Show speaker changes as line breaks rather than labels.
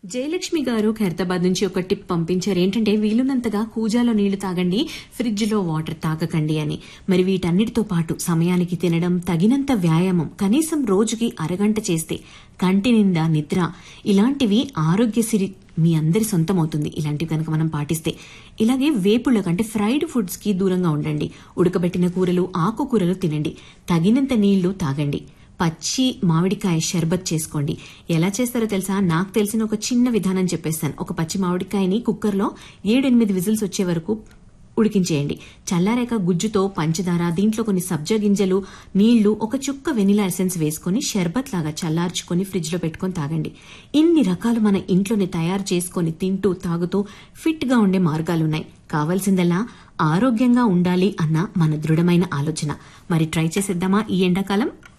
జయలక్ష్మి గారు ఖైరతాబాద్ నుంచి ఒక టిప్ పంపించారు ఏంటంటే వీలున్నంతగా కూజాలో నీళ్లు తాగండి ఫ్రిడ్జ్ లో వాటర్ తాగకండి అని మరి వీటన్నిటితో పాటు సమయానికి తినడం తగినంత వ్యాయామం కనీసం రోజుకి అరగంట చేస్తే కంటి నిండా నిద్ర ఇలాంటివి ఆరోగ్యసిరి మీ అందరి సొంతమవుతుంది ఇలాంటివి కనుక మనం పాటిస్తే ఇలాగే వేపుళ్ళ కంటే ఫ్రైడ్ ఫుడ్స్ కి దూరంగా ఉండండి ఉడకబెట్టిన కూరలు ఆకుకూరలు తినండి తగినంత నీళ్లు తాగండి పచ్చి మామిడికాయ షర్బత్ చేసుకోండి ఎలా చేస్తారో తెలుసా నాకు తెలిసిన ఒక చిన్న విధానం చెప్పేస్తాను ఒక పచ్చి మామిడికాయని కుక్కర్లో ఏడెనిమిది విజిల్స్ వచ్చే వరకు ఉడికించేయండి చల్లారాక గుజ్జుతో పంచదార దీంట్లో కొన్ని సబ్జా గింజలు నీళ్లు ఒక చుక్క వెనిలా ఎసెన్స్ వేసుకుని షర్బత్ లాగా చల్లార్చుకొని ఫ్రిడ్జ్ లో పెట్టుకొని తాగండి ఇన్ని రకాలు మన ఇంట్లోనే తయారు చేసుకొని తింటూ తాగుతూ ఫిట్ గా ఉండే మార్గాలున్నాయి కావాల్సిందల్లా ఆరోగ్యంగా ఉండాలి అన్న మన దృఢమైన ఆలోచన మరి ట్రై చేసేద్దామా ఈ ఎండాకాలం